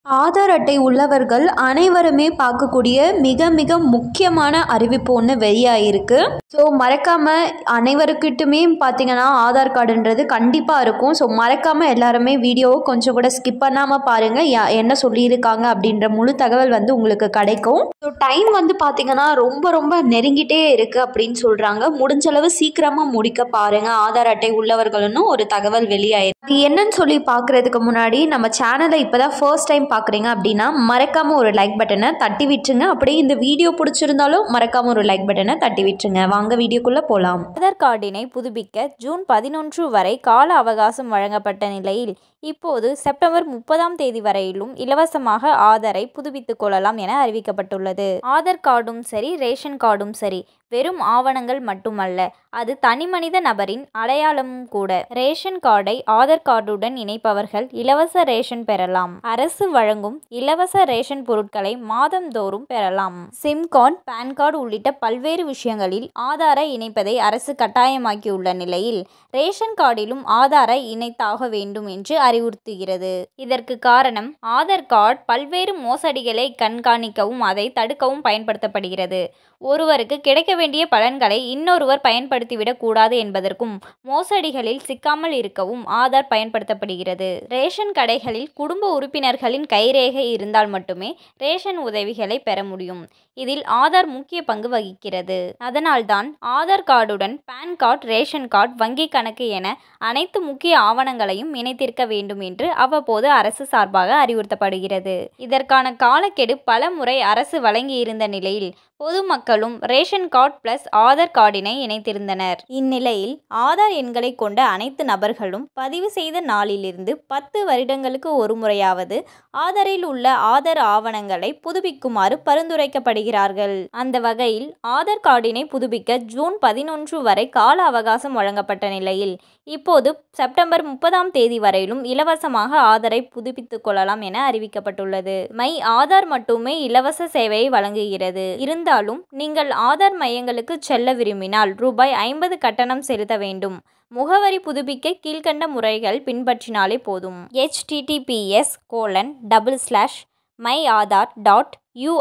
ஆதார் அட்டை உள்ளவர்கள் அனைவருமே பார்க்கக்கூடிய மிக மிக முக்கியமான அறிவிப்பு ஒன்று வெளியாகிருக்கு ஸோ மறக்காமல் அனைவருக்கிட்டுமே பார்த்தீங்கன்னா ஆதார் கார்டுன்றது கண்டிப்பாக இருக்கும் ஸோ மறக்காமல் எல்லாருமே வீடியோவை கொஞ்சம் கூட ஸ்கிப் பண்ணாமல் பாருங்கள் யா என்ன சொல்லியிருக்காங்க அப்படின்ற முழு தகவல் வந்து உங்களுக்கு கிடைக்கும் ஸோ டைம் வந்து பார்த்தீங்கன்னா ரொம்ப ரொம்ப நெருங்கிட்டே இருக்குது அப்படின்னு சொல்கிறாங்க முடிஞ்சளவு சீக்கிரமாக முடிக்க பாருங்கள் ஆதார் அட்டை உள்ளவர்களுன்னு ஒரு தகவல் வெளியாயிருக்கு அது என்னன்னு சொல்லி பார்க்குறதுக்கு முன்னாடி நம்ம சேனலை இப்போ தான் ஃபர்ஸ்ட் டைம் பார்க்குறீங்க அப்படின்னா மறக்காமல் ஒரு லைக் பட்டனை தட்டி விட்டுருங்க அப்படியே இந்த வீடியோ பிடிச்சிருந்தாலும் மறக்காமல் ஒரு லைக் பட்டனை தட்டி விட்டுருங்க வாங்க வீடியோக்குள்ளே போகலாம் ஆதார் கார்டினை புதுப்பிக்க ஜூன் பதினொன்று வரை கால அவகாசம் வழங்கப்பட்ட நிலையில் இப்போது செப்டம்பர் முப்பதாம் தேதி வரையிலும் இலவசமாக ஆதாரை புதுப்பித்துக் கொள்ளலாம் என அறிவிக்கப்பட்டுள்ளது ஆதார் கார்டும் சரி ரேஷன் கார்டும் சரி வெறும் ஆவணங்கள் மட்டுமல்ல அது தனிமனித நபரின் அடையாளமும் கூட ரேஷன் கார்டை ஆதார் கார்டுடன் இணைப்பவர்கள் இலவச ரேஷன் பெறலாம் அரசு வழங்கும் இலவச ரேஷன் பொருட்களை மாதந்தோறும் பெறலாம் சிம் கார்டு பான் கார்டு உள்ளிட்ட பல்வேறு விஷயங்களில் ஆதாரை இணைப்பதை அரசு கட்டாயமாக்கியுள்ள நிலையில் ரேஷன் கார்டிலும் ஆதாரை இணைத்தாக வேண்டும் என்று அறிவுறுத்துகிறது இதற்கு காரணம் ஆதார் கார்டு பல்வேறு மோசடிகளை கண்காணிக்கவும் அதை தடுக்கவும் பயன்படுத்தப்படுகிறது ஒருவருக்கு கிடைக்க வேண்டிய பலன்களை இன்னொருவர் பயன்படுத்திவிடக் கூடாது என்பதற்கும் மோசடிகளில் சிக்காமல் இருக்கவும் ஆதார் பயன்படுத்தப்படுகிறது ரேஷன் கடைகளில் குடும்ப உறுப்பினர்களின் கைரேகை இருந்தால் மட்டுமே ரேஷன் உதவிகளை பெற முடியும் இதில் ஆதார் முக்கிய பங்கு வகிக்கிறது அதனால்தான் ஆதார் கார்டுடன் பான் கார்டு ரேஷன் கார்டு வங்கி கணக்கு என அனைத்து முக்கிய ஆவணங்களையும் இணைத்திருக்க வேண்டும் என்று அவ்வப்போது அரசு சார்பாக அறிவுறுத்தப்படுகிறது இதற்கான காலக்கெடு பல முறை அரசு வழங்கியிருந்த நிலையில் பொதுமக்களும் ரேஷன் கார்டு பிளஸ் ஆதார் கார்டினை இணைத்திருந்தனர் இந்நிலையில் ஆதார் எண்களை கொண்ட அனைத்து நபர்களும் பதிவு செய்த நாளிலிருந்து பத்து வருடங்களுக்கு ஒரு முறையாவது ஆதாரில் உள்ள ஆதார் ஆவணங்களை புதுப்பிக்குமாறு பரிந்துரைக்கப்படுகிறார்கள் அந்த வகையில் ஆதார் கார்டினை புதுப்பிக்க ஜூன் பதினொன்று வரை கால அவகாசம் வழங்கப்பட்ட நிலையில் இப்போது செப்டம்பர் முப்பதாம் தேதி வரையிலும் இலவசமாக ஆதாரை புதுப்பித்துக் கொள்ளலாம் என அறிவிக்கப்பட்டுள்ளது மை ஆதார் மட்டுமே இலவச சேவையை வழங்குகிறது இருந்தாலும் நீங்கள் ஆதார் மையங்களுக்கு செல்ல விரும்பினால் ரூபாய் ஐம்பது கட்டணம் செலுத்த வேண்டும் முகவரி புதுப்பிக்க கீழ்கண்ட முறைகள் பின்பற்றினாலே போதும் HTTPS colon double slash my Aadhaar dot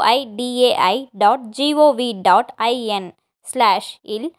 UIDAI dot GOV dot IN slash இல்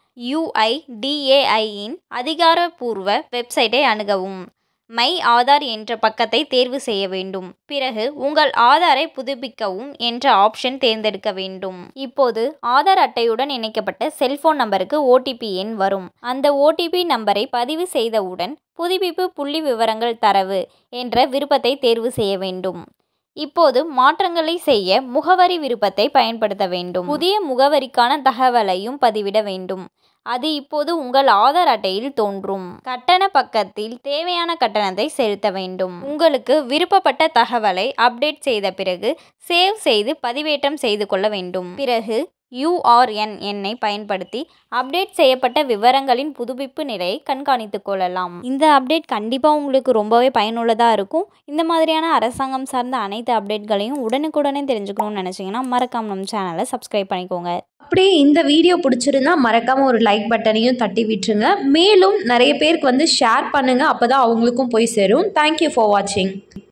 யுஐடிஏஐயின் அதிகாரப்பூர்வ வெப்சைட்டை அணுகவும் மை ஆதார் என்ற பக்கத்தை தேர்வு செய்ய வேண்டும் பிறகு உங்கள் ஆதாரை புதுப்பிக்கவும் என்ற ஆப்ஷன் தேர்ந்தெடுக்க வேண்டும் இப்போது ஆதார் அட்டையுடன் இணைக்கப்பட்ட செல்போன் நம்பருக்கு ஓடிபி எண் வரும் அந்த ஓடிபி நம்பரை பதிவு செய்தவுடன் புதுப்பிப்பு புள்ளி விவரங்கள் தரவு என்ற விருப்பத்தை தேர்வு செய்ய வேண்டும் இப்போது மாற்றங்களை செய்ய முகவரி விருப்பத்தை பயன்படுத்த வேண்டும் புதிய முகவரிக்கான தகவலையும் பதிவிட வேண்டும் அது இப்போது உங்கள் ஆதார் அட்டையில் தோன்றும் கட்டண பக்கத்தில் தேவையான கட்டணத்தை செலுத்த வேண்டும் உங்களுக்கு விருப்பப்பட்ட தகவலை அப்டேட் செய்த பிறகு சேவ் செய்து பதிவேற்றம் செய்து கொள்ள வேண்டும் பிறகு யூஆர்என் எண்ணை பயன்படுத்தி அப்டேட் செய்யப்பட்ட விவரங்களின் புதுப்பிப்பு நிலையை கண்காணித்துக் கொள்ளலாம் இந்த அப்டேட் கண்டிப்பாக உங்களுக்கு ரொம்பவே பயனுள்ளதாக இருக்கும் இந்த மாதிரியான அரசாங்கம் சார்ந்த அனைத்து அப்டேட்களையும் உடனுக்குடனே தெரிஞ்சுக்கணும்னு நினச்சிங்கன்னா மறக்காம நம்ம சேனலை சப்ஸ்கிரைப் பண்ணிக்கோங்க அப்படியே இந்த வீடியோ பிடிச்சிருந்தா மறக்காமல் ஒரு லைக் பட்டனையும் தட்டி விட்டுருங்க மேலும் நிறைய பேருக்கு வந்து ஷேர் பண்ணுங்கள் அப்போ தான் அவங்களுக்கும் போய் சேரும் தேங்க்யூ ஃபார் வாட்சிங்